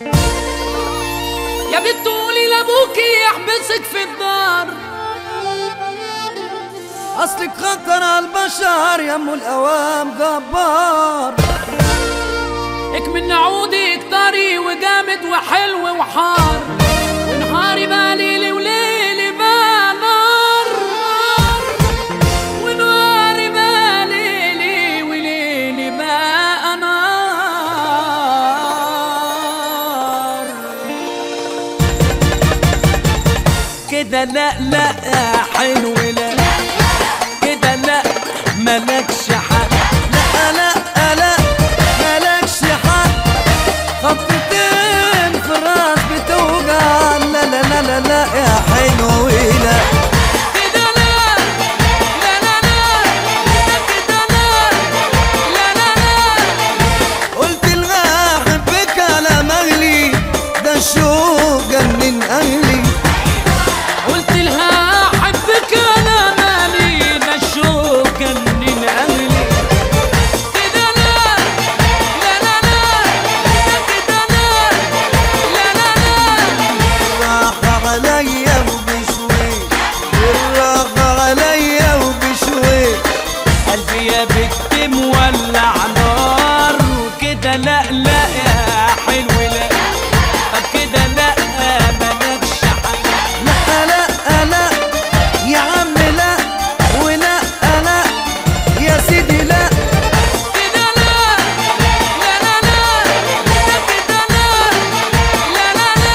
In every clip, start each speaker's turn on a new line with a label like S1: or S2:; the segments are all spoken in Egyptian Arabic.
S1: يا بنت قولي لابوكي يحبسك في الدار
S2: اصلك خطر على البشر يا ام الاوام جبار
S1: اك من عودك طري وجامد وحلو وحار ونهاري بقى ليلي وليلي بقى نار ونهاري بقى ليلي وليلي بقى نار
S2: كده لا لا حلو لا كده لا ملكش حق لا لا لا ملكش حق خطتين في الراس بتوجع لا لا لا لا لا يا حلو لا
S1: كده لا لا لا لا كده لا لا لا لا
S2: قلت لها احبك على مغلي ده الشوق جنن اهلي
S1: قلت لها احبك انا مالي ده الشوق جنن اهلي كده لا لا لا لا كده لا لا لا لا
S2: الراحة عليا وبشوي الراحة عليا وبشوي
S1: قلبي يا بت مولع نار وكده لا لا يا حلو لا طب كده لا مالكش حق
S2: لا لا لا يا عم لا ولا لا يا سيدي لا
S1: كده لا لا لا لا كده لا لا لا لا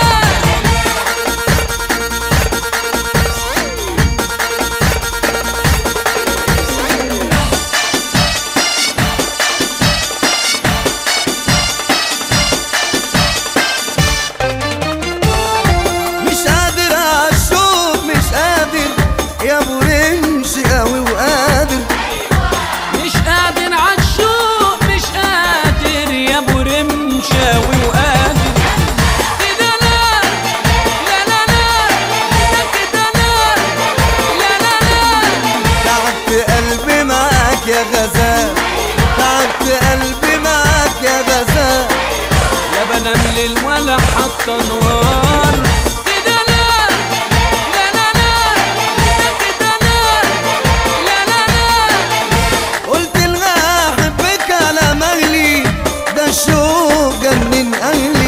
S2: مش قادر اشوف مش قادر يا ابو رمش قوي وقادر
S1: مش قادر عالشوق مش قادر يا ابو رمشاوي وقادر كده لا لا لا لا كده لا لا لا لا
S2: تعبت قلبي معاك يا غزال تعبت قلبي معاك يا غزال
S1: لا بنام ليل ولا حتى نهار كده لا لا لا لا كده لا لا لا لا
S2: قلت لها احبك على مغلي ده الشوق جنن اهلي